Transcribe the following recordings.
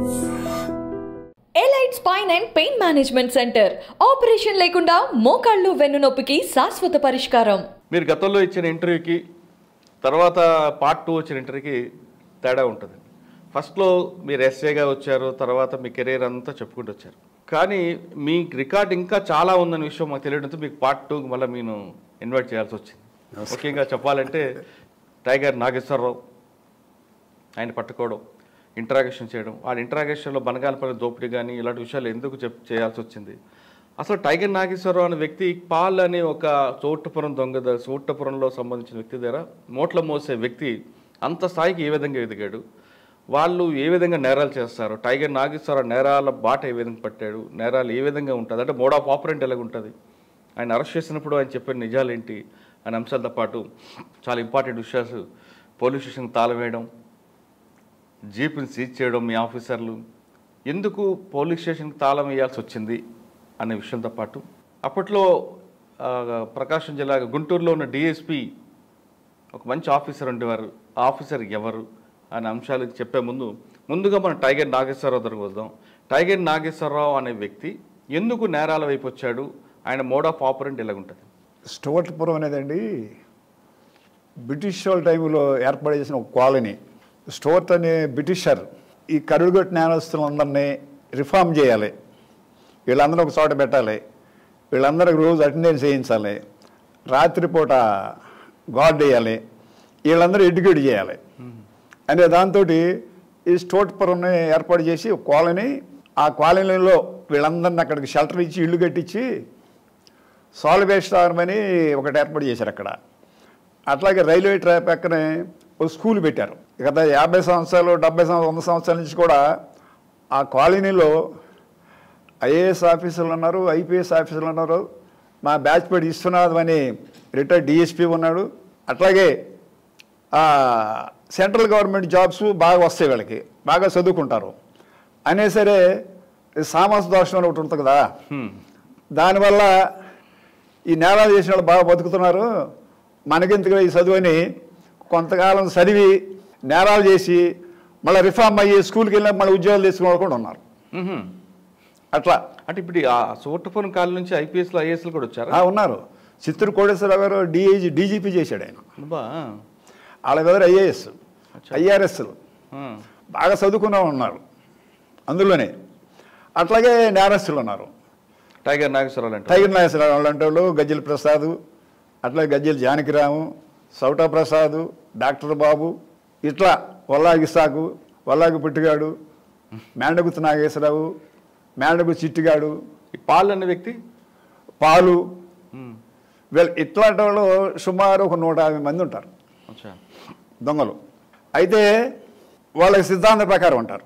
Elite spine and pain management centre operation లేకుండా మోకాళ్ళు వెన్నునొప్పికి శాశ్వత పరిష్కారం మీరు గతంలో ఇచ్చిన ఇంటర్వ్యూకి తర్వాత పార్ట్ టూ వచ్చిన ఇంటర్వ్యూకి తేడా ఉంటుంది ఫస్ట్లో మీరు ఎస్ఏగా వచ్చారు తర్వాత మీ కెరీర్ అంతా చెప్పుకుంటూ వచ్చారు కానీ మీ రికార్డ్ ఇంకా చాలా ఉందన్న విషయం మాకు తెలియడంతో మీకు పార్ట్ టూకి మళ్ళీ నేను ఇన్వైట్ చేయాల్సి వచ్చింది ముఖ్యంగా చెప్పాలంటే టైగర్ నాగేశ్వరరావు ఆయన పట్టుకోవడం ఇంటరాగేషన్ చేయడం ఆ ఇంటరాగేషన్లో బనగాలపల్లి దోపిడీ కానీ ఇలాంటి విషయాలు ఎందుకు చెప్ చేయాల్సి వచ్చింది అసలు టైగర్ నాగేశ్వరరావు అనే వ్యక్తి పాల్ అనే ఒక చోటుపురం దొంగ ద- చోటుపురంలో సంబంధించిన వ్యక్తి దగ్గర మోట్ల మోసే వ్యక్తి అంత స్థాయికి ఏ విధంగా ఎదిగాడు వాళ్ళు ఏ విధంగా నేరాలు చేస్తారు టైగర్ నాగేశ్వరరావు నేరాల బాట ఏ విధంగా పట్టాడు నేరాలు ఏ విధంగా ఉంటుంది అంటే మోడ్ ఆఫ్ ఆపరెంట్ ఎలాగ ఉంటుంది ఆయన అరెస్ట్ చేసినప్పుడు ఆయన చెప్పిన నిజాలేంటి అనే అంశాలతో పాటు చాలా ఇంపార్టెంట్ విషయాలు పోలీస్ స్టేషన్కి తాళం వేయడం జీపుని సీజ్ చేయడం మీ ఆఫీసర్లు ఎందుకు పోలీస్ స్టేషన్కి తాళం వేయాల్సి వచ్చింది అనే విషయంతో పాటు అప్పట్లో ఆ, ప్రకాశం జిల్లా గుంటూరులో ఉన్న డిఎస్పి ఒక మంచి ఆఫీసర్ ఉండేవారు ఆ ఆఫీసర్ ఎవరు అనే అంశాలు చెప్పే ముందు ముందుగా మనం టైగర్ నాగేశ్వరరావు దగ్గరకు వద్దాం టైగర్ నాగేశ్వరరావు అనే వ్యక్తి ఎందుకు నేరాల వైపు వచ్చాడు ఆయన మోడ్ ఆఫ్ ఆపరెంట్ ఎలాగుంటుంది స్టోర్ట్పురం అనేదండి బ్రిటిష్ వాళ్ళ టైంలో ఏర్పాటు చేసిన ఒక కాలనీ స్టోర్ట్ అనే బ్రిటిషర్ ఈ కరుడుగొట్టిన నేరస్తులందరినీ రిఫార్మ్ చేయాలి వీళ్ళందరూ ఒక చోట పెట్టాలి వీళ్ళందరికి రోజు అటెండెన్స్ చేయించాలి రాత్రిపూట గార్డ్ వేయాలి వీళ్ళందరూ ఎడ్యుకేట్ చేయాలి అనే దాంతో ఈ స్టోట్పురంని ఏర్పాటు చేసి ఒక కాలనీ ఆ కాలనీలో వీళ్ళందరిని అక్కడికి షెల్టర్ ఇచ్చి ఇల్లు కట్టించి సాల్వేస్టారం అని ఒకటి ఏర్పాటు చేశారు అక్కడ అట్లాగే రైల్వే ట్రాక్ పక్కనే ఒక స్కూల్ పెట్టారు గత యాభై సంవత్సరాలు డెబ్బై సంవత్సరాలు వంద సంవత్సరాల నుంచి కూడా ఆ కాలనీలో ఐఏఎస్ ఆఫీసర్లు ఉన్నారు ఐపీఎస్ ఆఫీసర్లు ఉన్నారు మా బ్యాచ్ పేరు విశ్వనాథ్ అని రిటైర్డ్ డిఎస్పీ ఉన్నాడు అట్లాగే ఆ, సెంట్రల్ గవర్నమెంట్ జాబ్స్ బాగా వస్తాయి వీళ్ళకి బాగా చదువుకుంటారు అనే సరే ఈ సామాస దోషం అని ఒకటి ఉంటుంది కదా దానివల్ల ఈ నేరాలు చేసిన వాళ్ళు బాగా బతుకుతున్నారు మనకెందుకు ఈ చదువు అని కొంతకాలం చదివి నేరాలు చేసి మళ్ళీ రిఫార్మ్ అయ్యి స్కూల్కి వెళ్ళినా మళ్ళీ ఉద్యోగాలు తీసుకునే వాళ్ళు కూడా ఉన్నారు మ్హూ. అట్లా అంటే ఇప్పుడు ఈ ఆ సోటఫోన్ కాలం నుంచి ఐపీఎస్లు ఐఏఎస్లు కూడా వచ్చారా ఆ, ఉన్నారు చిత్తూరు కోటేశ్వరరావు గారు డిఐజీ డీజీపీ చేశాడు ఆయన అబ్బా. వాళ్ళ దగ్గర ఐఏఎస్ ఐఆర్ఎస్లు ఆ. బాగా చదువుకున్న వాళ్ళు ఉన్నారు అందులోనే అట్లాగే నేరస్తులు ఉన్నారు టైగర్ నాగేశ్వరరావు అంటే టైగర్ నాగేశ్వరరావు అలాంటి వాళ్ళు గజ్జల ప్రసాద్ అట్లా గజ్జల జానకిరాము సౌటా ప్రసాద్ డాక్టర్ బాబు ఇట్లా వల్లాగి సాకు వల్లాగి పుట్టిగాడు మేండగుత్తు నాగేశ్వరరావు మేండగు చిట్టిగాడు ఈ పాల్ అనే వ్యక్తి పాలు మ్. వీళ్ళు ఇట్లాంటి వాళ్ళు సుమారు ఒక నూట యాభై మంది ఉంటారు అచ్చా దొంగలు అయితే వాళ్ళకి సిద్ధాంత ప్రకారం ఉంటారు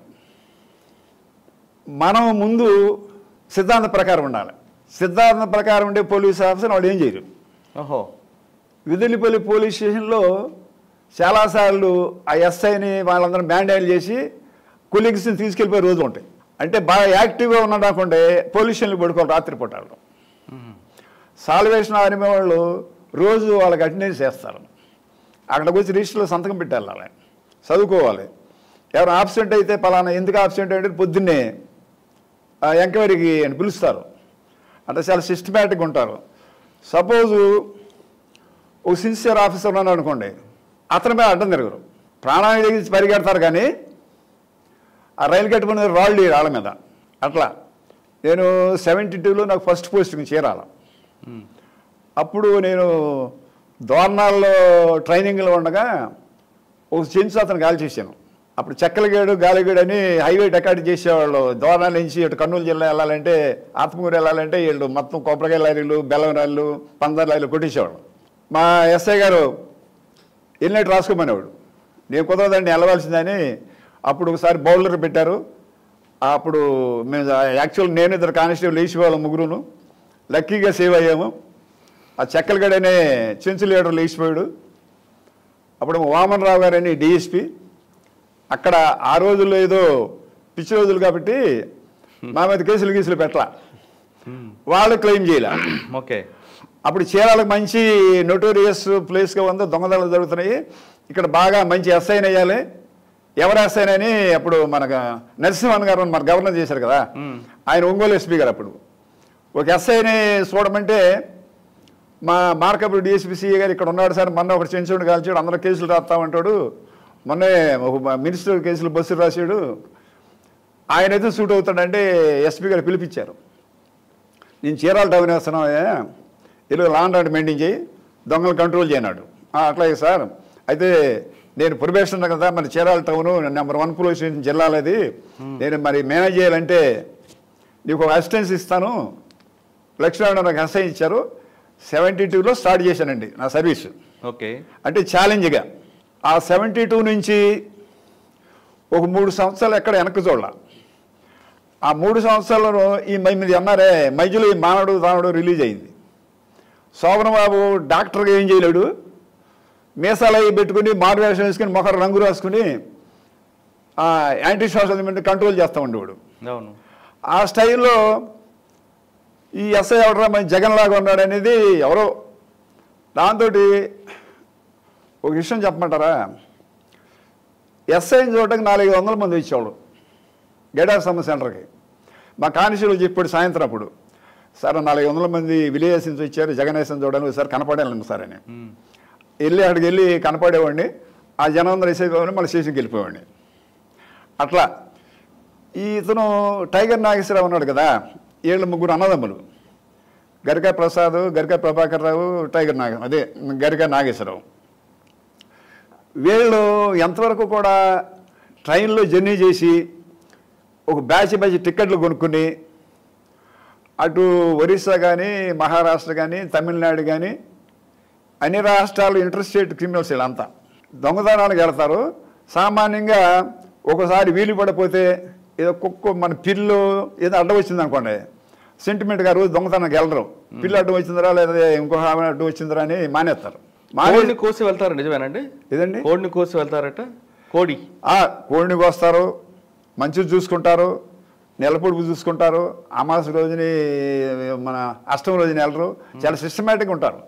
మనం ముందు సిద్ధాంత ప్రకారం ఉండాలి సిద్ధాంత ప్రకారం ఉండే పోలీస్ ఆఫీసర్ వాళ్ళు ఏం చేయరు ఓహో విదిలిపల్లి పోలీస్ స్టేషన్లో చాలాసార్లు ఆ ఎస్ఐని వాళ్ళందరూ బ్యాండైల్ చేసి కొలీగ్స్ని తీసుకెళ్ళిపోయే రోజులు ఉంటాయి అంటే బాగా యాక్టివ్గా ఉన్నాడనుకోండి పోలీస్ స్టేషన్లు పడుకోవాలి రాత్రిపూట వాళ్ళు సాల్వేషన్ ఆర్మీ వాళ్ళు రోజు వాళ్ళకి అటెండెన్స్ చేస్తారు అక్కడికి వచ్చి రిజిస్టర్లో సంతకం పెట్టాలి వాళ్ళని చదువుకోవాలి ఎవరు ఆబ్సెంట్ అయితే పలానా ఎందుకు ఆబ్సెంట్ అంటే పొద్దున్నే ఆ ఎంక్వైరీకి అని పిలుస్తారు అంటే చాలా సిస్టమేటిక్గా ఉంటారు సపోజు ఒక సిన్సియర్ ఆఫీసర్ ఉన్నాడు అనుకోండి అతని మీద అడ్డం తిరగరు ప్రాణానికి తెగించి పరిగెడతారు కానీ ఆ రైలు కట్టుకుని రాళ్ళు వేయరు వాళ్ళ మీద అట్లా నేను సెవెంటీ టూలో నాకు ఫస్ట్ పోస్టింగ్ చేరాల అప్పుడు నేను దోర్నాల్లో ట్రైనింగ్లో ఉండగా ఒక చెంచు అతను గాలి చేశాను అప్పుడు చెక్కలగేడు గాలిగేడు అని హైవే డెకాట్ చేసేవాళ్ళు దోర్నాల నుంచి ఇటు కర్నూలు జిల్లా వెళ్ళాలంటే ఆత్మకూరు వెళ్ళాలంటే వీళ్ళు మొత్తం కొబ్బరికాయ లారీలు బెల్లం లారీలు పందర్ లారీలు కొట్టేసేవాళ్ళు మా ఎస్ఐ గారు వెళ్ళినట్టు రాసుకోమనేవాడు నేను కుదరదండి వెళ్ళవలసిందని అప్పుడు ఒకసారి బౌలర్ పెట్టారు అప్పుడు మేము యాక్చువల్ నేను ఇద్దరు కానిస్టేబుల్ వేసి వాళ్ళం ముగ్గురును లక్కీగా సేవ్ అయ్యాము ఆ చెక్కలగడనే చెంచు లీడర్ లేచిపోయాడు అప్పుడు వామన్ రావు గారు అని డిఎస్పి అక్కడ ఆ రోజుల్లో ఏదో పిచ్చి రోజులు కాబట్టి మా మీద కేసులు గీసులు పెట్టలా వాళ్ళు క్లెయిమ్ చేయలే ఓకే అప్పుడు చీరాలకు మంచి నోటోరియస్ ప్లేస్గా ఉంది దొంగదలు జరుగుతున్నాయి ఇక్కడ బాగా మంచి ఎస్ఐని వేయాలి ఎవరు ఎస్ఐనని అప్పుడు మన నరసింహన్ గారు మన గవర్నర్ చేశారు కదా ఆయన ఒంగోలు ఎస్పీ గారు అప్పుడు ఒక ఎస్ఐని చూడమంటే మా మార్కప్పుడు డిఎస్పీ గారు ఇక్కడ ఉన్నాడు సార్ మొన్న ఒకటి చెంచుడు కాల్చాడు అందరూ కేసులు రాస్తామంటాడు మొన్నే ఒక మినిస్టర్ కేసులు బస్సు రాశాడు ఆయన అయితే సూట్ అవుతాడంటే ఎస్పీ గారు పిలిపించారు నేను చీరాల టౌన్ వేస్తున్నాయా ఇల్లు లాండ్ ఆర్డర్ మెయింటైన్ చేయి దొంగలు కంట్రోల్ చేయనాడు "ఆ, అట్లాగే సార్ అయితే నేను ప్రొబేషన్ కదా మరి Chirala town number one police station జిల్లాలది నేను మరి మేనేజ్ చేయాలంటే నీకు ఒక అసిస్టెన్స్ ఇస్తాను లక్ష్మణ నాకు అసైన్ ఇచ్చారు సెవెంటీ టూలో స్టార్ట్ చేశానండి నా సర్వీస్ ఓకే అంటే ఛాలెంజ్గా ఆ సెవెంటీ టూ నుంచి ఒక మూడు సంవత్సరాలు ఎక్కడ వెనక్కి చూడాల ఆ మూడు సంవత్సరాలలో ఈ మై- మీరు అన్నారే మధ్యలో ఈ మానవుడు దానుడు రిలీజ్ అయింది శోభన బాబు డాక్టర్గా ఏం చేయలేడు మీసాలు అవి పెట్టుకుని మారువేషం వేసుకుని మొహర రంగు రాసుకుని ఆ యాంటీ సోషల్ కంట్రోల్ చేస్తూ ఉండేవాడు అవును ఆ స్టైల్లో ఈ ఎస్ఐ ఎవడరా మన జగన్ లాగా ఉన్నాడు అనేది ఎవరో దాంతో ఒక విషయం చెప్పమంటారా ఎస్ఐని చూడటానికి నాలుగు వందల మంది వచ్చేవాళ్ళు గేడార్ సమ్మ సెంటర్కి మా కానిస్టేబుల్ చెప్పాడు సాయంత్రం అప్పుడు సార్ నాలుగు వందల మంది విలేజెస్ నుంచి వచ్చారు జగన్ వేసం చూడడానికి సార్ కనపడాను సార్ అని మ్మ్. వెళ్ళి అక్కడికి వెళ్ళి కనపడేవాడిని ఆ జనం అందరూ వేసేవాడిని మళ్ళీ స్టేషన్కి వెళ్ళిపోయేవాడిని అట్లా ఈ ఇతను టైగర్ నాగేశ్వరరావు ఉన్నాడు కదా వీళ్ళు ముగ్గురు అన్నదమ్ములు గరికా ప్రసాద్ గరికా ప్రభాకర్ రావు టైగర్ నాగ అదే గరికా నాగేశ్వరరావు వీళ్ళు ఎంతవరకు కూడా ట్రైన్లో జర్నీ చేసి ఒక బ్యాచ్ బ్యాచ్ టికెట్లు కొనుక్కుని అటు ఒరిస్సా కానీ మహారాష్ట్ర కానీ తమిళనాడు కానీ అన్ని రాష్ట్రాలు ఇంటర్ స్టేట్ క్రిమినల్స్ వీళ్ళంతా దొంగతనాలకు వెళ్తారు సామాన్యంగా ఒకసారి వీలు పడిపోతే ఏదో కుక్క మన పిల్లు ఏదో అడ్డం వచ్చింది అనుకోండి సెంటిమెంట్గా రోజు దొంగతనానికి వెళ్ళరు పిల్లు అడ్డం వచ్చిందిరా లేదా ఇంకొక ఆమె అడ్డం వచ్చిందిరా అని మానేస్తారు మానే కోడిని కోసి వెళ్తారు నిజమేనండి ఇదండి కోడిని కోసి వెళ్తారట కోడి ఆ, కోడిని కోస్తారు మంచిది చూసుకుంటారు నెలపొడుపు చూసుకుంటారు అమాస రోజుని మన అష్టమి రోజుని వెళ్ళరు చాలా సిస్టమేటిక్గా ఉంటారు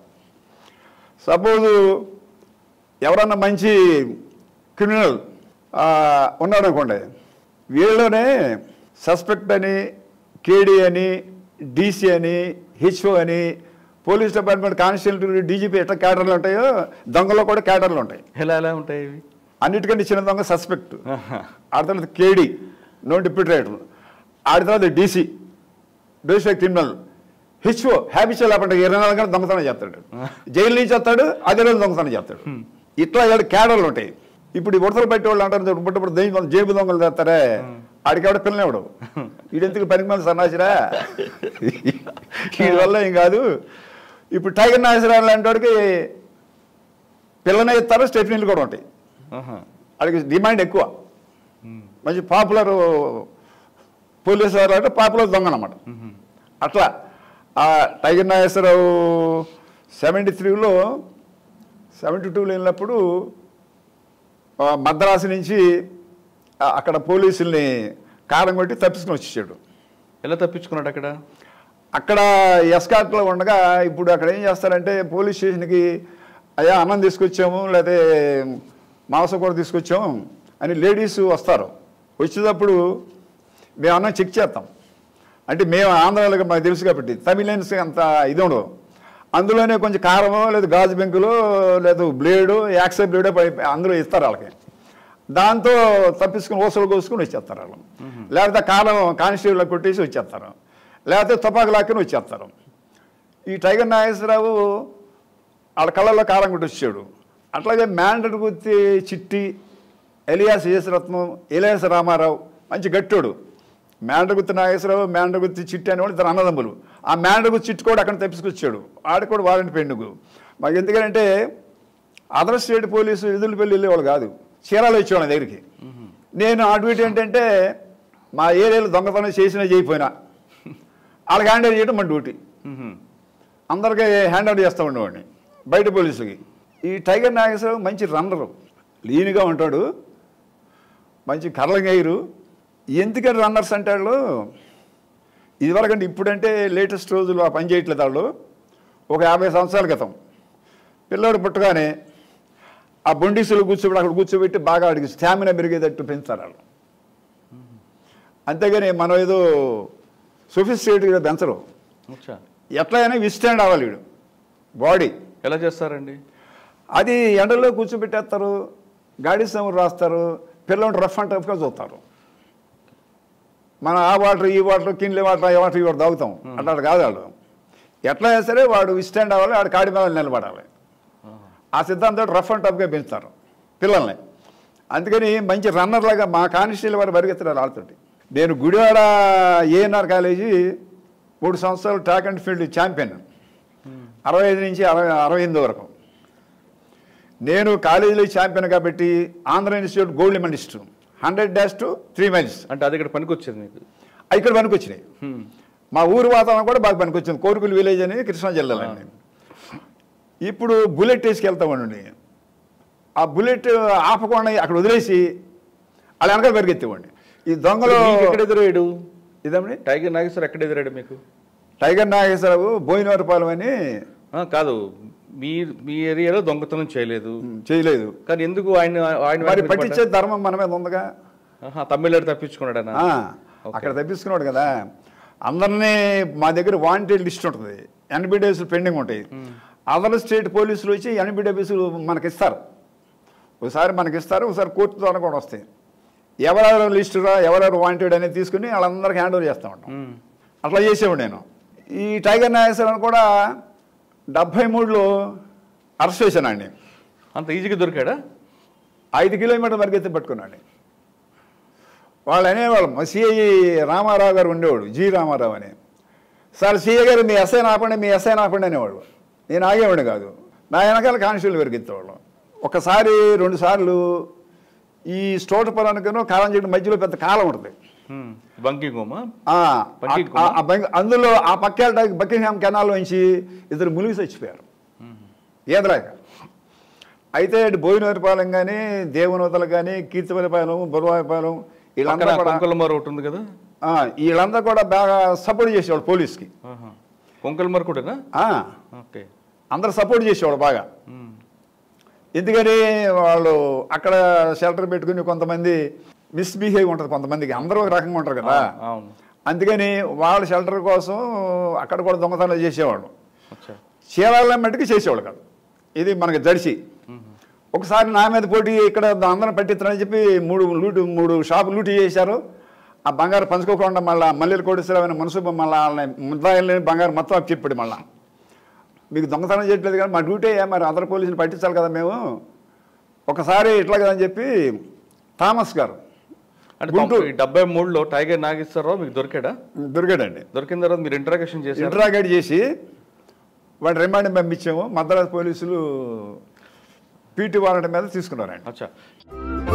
సపోజు ఎవరన్నా మంచి క్రిమినల్ ఉన్నాడు అనుకోండి వీళ్ళలోనే సస్పెక్ట్ అని కేడీ అని డీసీ అని హెచ్ఓ అని పోలీస్ డిపార్ట్మెంట్ కానిస్టేబుల్ డీజీపీ ఎట్లా క్యాడర్లు ఉంటాయో దొంగలో కూడా క్యాడర్లు ఉంటాయి ఎలా ఎలా ఉంటాయి ఇవి అన్నిటికంటే చిన్న దొంగ సస్పెక్ట్ ఆడ తర్వాత కేడి నో డిప్యూటీ రైటర్ ఆడ తర్వాత DC domestic criminal HO habitual లేకుండా ఇరవై నాలుగు గంటలు దొంగతనం చేస్తాడు జైలు నుంచి వస్తాడు అదే రోజు దొంగతనం చేస్తాడు ఇట్లా ఏడు క్యాడర్లు ఉంటాయి ఇప్పుడు ఈ ఉడతలు పట్టే వాళ్ళు అంటారు ఇప్పుడు దెయ్యం జేబు దొంగలు చేస్తారే ఆడికెవడ పిల్లనేవాడు వీడెందుకు పనికి మంది సన్నాసిరా వీడి వల్ల ఏం కాదు ఇప్పుడు టైగర్ నాగేశ్వరరావు లాంటి వాడికి పిల్లనే ఇస్తారు స్టెఫినీలు కూడా ఉంటాయి ఆహా. వాడికి డిమాండ్ ఎక్కువ మ్మ్. మంచి పాపులర్ పోలీసు వారు అంటే పాపులర్ దొంగ అనమాట మ్మ్. అట్లా ఆ టైగర్ నాగేశ్వరరావు సెవెంటీ త్రీలో సెవెంటీ టూలో వెళ్ళినప్పుడు ఆ, మద్రాసు నుంచి ఆ, అక్కడ పోలీసుల్ని కారం కొట్టి తప్పించుకుని వచ్చేసాడు ఎలా తప్పించుకున్నాడు అక్కడ అక్కడ ఎస్కాట్లో ఉండగా ఇప్పుడు అక్కడ ఏం చేస్తారంటే పోలీస్ స్టేషన్కి అయ్యా అన్నం తీసుకొచ్చాము లేకపోతే మాంసం కూడా తీసుకొచ్చాము అని లేడీస్ వస్తారు వచ్చేటప్పుడు మేము అన్నం చెక్ చేస్తాం అంటే మేము ఆంధ్రాలకు మాకు తెలుసు కాబట్టి తమిళన్స్ అంత ఇది ఉండదు అందులోనే కొంచెం కారమో లేదా గాజు బెంకులు లేదా బ్లేడు యాక్సై బ్లేడో పై- అందులో ఇస్తారు వాళ్ళకి దాంతో తప్పించుకుని ఓసలు కోసుకుని వచ్చేస్తారు వాళ్ళు లేకపోతే కారం కానిస్టేబుల్ కొట్టేసి వచ్చేస్తారు లేకపోతే తుపాకు లాక్కుని వచ్చేస్తారు ఈ టైగర్ నాగేశ్వరరావు వాళ్ళ కళ్ళల్లో కారం కొట్టి వచ్చాడు అట్లాగే మ్యాండర్ గుర్తి చిట్టి ఎలియాస్ యేసరత్నం ఎలియాస్ రామారావు మంచి గట్టోడు మేండగుత్తి నాగేశ్వరరావు మేండగుత్తి చిట్టి అనేవాడు ఇద్దరు అన్నదమ్ములు ఆ మేండగుత్తి చిట్టి కూడా అక్కడ తెప్పించుకొచ్చాడు ఆడ కూడా వారంటీ పెండుగు మాకు ఎందుకంటే అదర్ స్టేట్ పోలీసు ఎదురుపల్లి వెళ్ళేవాళ్ళు కాదు చీరాలు వచ్చేవాళ్ళ దగ్గరికి నేను అటు ఇటు ఏంటంటే మా ఏరియాలో దొంగతనం చేసినా చేయకపోయినా వాళ్ళకి హ్యాండ్ ఓవర్ చేయడం మన డ్యూటీ మ్మ్. అందరికీ హ్యాండ్ ఓవర్ చేస్తూ ఉండేవాడిని బయట పోలీసులకి ఈ టైగర్ నాగేశ్వరరావు మంచి రన్నరు లీన్గా ఉంటాడు మంచి కర్రగైరు ఎందుకని రన్నర్స్ అంటే వాళ్ళు ఇదివరకంటే ఇప్పుడంటే లేటెస్ట్ రోజులు ఆ పని చేయట్లేదు వాళ్ళు ఒక యాభై సంవత్సరాల క్రితం పిల్లోడు పుట్టగానే ఆ బొండిసులు కూర్చోబెట్టి అక్కడ కూర్చోబెట్టి బాగా వాడికి స్టామినా పెరిగేటట్టు పెంచుతారు వాళ్ళు అంతేగాని మనం ఏదో సొఫిస్టికేట్గా పెంచరు అచ్చా ఎట్లయినా విస్టాండ్ అవ్వాలి వీడు బాడీ ఎలా చేస్తారండి అది ఎండలో కూర్చోబెట్టేస్తారు గాడి సములు రాస్తారు పిల్లలు రఫ్ అండ్ టఫ్గా చూస్తారు మనం ఆ వాటర్ ఈ వాటర్ కిన్లే వాటర్ ఈ వాటర్ ఈ వాటర్ తాగుతాం అట్లా కాదు వాళ్ళు ఎట్లా అయినా సరే వాడు విస్టాండ్ అవ్వాలి వాడు కాడి మీద నిలబడాలి ఆ సిద్ధాంతం రఫ్ అండ్ టఫ్గా పెంచుతారు పిల్లల్ని అందుకని మంచి రన్నర్ లాగా మా కానిస్టేబుల్ వారు పరిగెత్తారు ఆడుతుంటే నేను గుడివాడ ఏఎన్ఆర్ కాలేజీ మూడు సంవత్సరాలు ట్రాక్ అండ్ ఫీల్డ్ ఛాంపియన్ అరవై ఐదు నుంచి అరవై అరవై ఎనిమిది వరకు నేను కాలేజీలో ఛాంపియన్ కాబట్టి Andhra institute gold medalist hundred dash to three miles అంటే అది ఇక్కడ పనికొచ్చేది మీకు ఇక్కడ పనికొచ్చినాయి హ్మ్. మా ఊరు వాతావరణం కూడా బాగా పనికొచ్చింది కోరుకులు విలేజ్ అని కృష్ణా జిల్లాలో అండి ఇప్పుడు బుల్లెట్ వేసుకెళ్తామండి ఆ బుల్లెట్ ఆపకుండా అక్కడ వదిలేసి అలా వెనకాల పరిగెత్తేవాడిని ఈ దొంగలు మీకు ఎక్కడ ఎదురయ్యాడు ఇదండి టైగర్ నాగేశ్వర్ ఎక్కడ ఎదురాడు మీకు టైగర్ నాగేశ్వరరావు బోయినవరపాలెం అని ఆ, కాదు మీ మీ ఏరియాలో దొంగతనం చేయలేదు చేయలేదు కానీ ఎందుకు ఆయన ఆయన మరి వెనక పట్టించే పడ్డా? ధర్మం మన మీద ఉందిగా ఆహా, తమిళనాడు తప్పించుకున్నాడనా ఆ, ఓకే. అక్కడ తప్పించుకున్నాడు కదా అందరినీ మా దగ్గర వాంటెడ్ లిస్ట్ ఉంటుంది ఎన్బిడిఎస్ పెండింగ్ ఉంటాయి అదర్ స్టేట్ పోలీసులు వచ్చి ఎన్బిడిఎస్ మనకి ఇస్తారు ఒకసారి మనకి ఇస్తారు ఒకసారి కోర్టు ద్వారా కూడా వస్తాయి ఎవరెవరు లిస్టు రా ఎవరెవరు వాంటెడ్ అనేది తీసుకుని వాళ్ళందరికీ హ్యాండ్ ఓవర్ చేస్తూ ఉంటాం హ్మ్. అట్లా చేసేవాడు నేను ఈ టైగర్ నాగేశ్వరరావు కూడా డెబ్భై మూడులో అరెస్ట్ చేశానండి అంత ఈజీగా దొరికాడా ఐదు కిలోమీటర్ల వరకు ఎత్తి పట్టుకున్నాడు వాళ్ళు అనేవాళ్ళు మా సిఐ రామారావు గారు ఉండేవాడు జి రామారావు అని సార్ సిఐ గారు మీ ఎస్ఐ ఆపండి మీ ఎస్ఐ ఆపండి అనేవాడు నేను ఆగేవాడిని కాదు నా వెనకాల కానిస్టేబుల్ పెరిగెత్తేవాళ్ళు ఒకసారి రెండు సార్లు ఈ స్టోటపురానికను కాలం చెట్టు మధ్యలో పెద్ద కాలం ఉంటుంది హ్మ్. బంకింగోమా ఆ, బంకింగ్ ఆ- ఆ బంక్- అందులో ఆ పక్కేట బకింగ్హామ్ కెనాల్ నుంచి ఇద్దరు మునిగి చచ్చిపోయారు ఈదలేక అయితే ఇటు బోయినవరిపాలెం కానీ దేవునవతలు కానీ కీర్తివరిపాలెం బురవారిపాలెం వీళ్ళందరూ పక్కన కూడా కొంకలమర ఒకటి ఉంది కదా ఆ, వీళ్ళందరూ కూడా బాగా సపోర్ట్ చేసేవాళ్ళు పోలీస్కి ఆహా. కొంకలమర కూడానా ఆ, ఓకే అందరు సపోర్ట్ చేసేవాళ్ళు బాగా హ్మ్. ఎందుకని వాళ్ళు అక్కడ షెల్టర్ పెట్టుకుని కొంతమంది మిస్బిహేవ్ ఉంటుంది కొంతమందికి అందరూ ఒక రకంగా ఉంటారు కదా అవును అందుకని వాళ్ళ షెల్టర్ కోసం అక్కడ కూడా దొంగతనాలు చేసేవాళ్ళు అచ్చా చీరాల మట్టుకు చేసేవాళ్ళు కాదు ఇది మనకి జడిసి ఒకసారి నా మీద పోటీ ఇక్కడ అందరం పట్టిస్తానని చెప్పి మూడు లూటు మూడు షాపులు లూటీ చేశారు ఆ బంగారు పంచుకోకుండా మళ్ళీ మల్లెలు కోటేశ్వరమైన మనసు మళ్ళీ వాళ్ళని ముద్దాయిల్ని బంగారు మొత్తం అప్పు చెప్పాడు మళ్ళీ మీకు దొంగతనం చేయట్లేదు కానీ మా డ్యూటీ మరి అందరు పోలీసులు పట్టించాలి కదా మేము ఒకసారి ఇట్లా కదని చెప్పి థామస్ గారు అంటే గుంటూరు. తొంభై- డెబ్బై మూడులో టైగర్ నాగేశ్వరరావు మీకు దొరికాడా దొరికాడండి దొరికిన తర్వాత మీరు ఇంటరాగేషన్ చేశారు ఇంట్రాగేట్ చేసి వాడి రిమాండ్ పంపించాము మద్రాసు పోలీసులు పీటీ వారెంట్ మీద తీసుకున్నారండి అచ్చా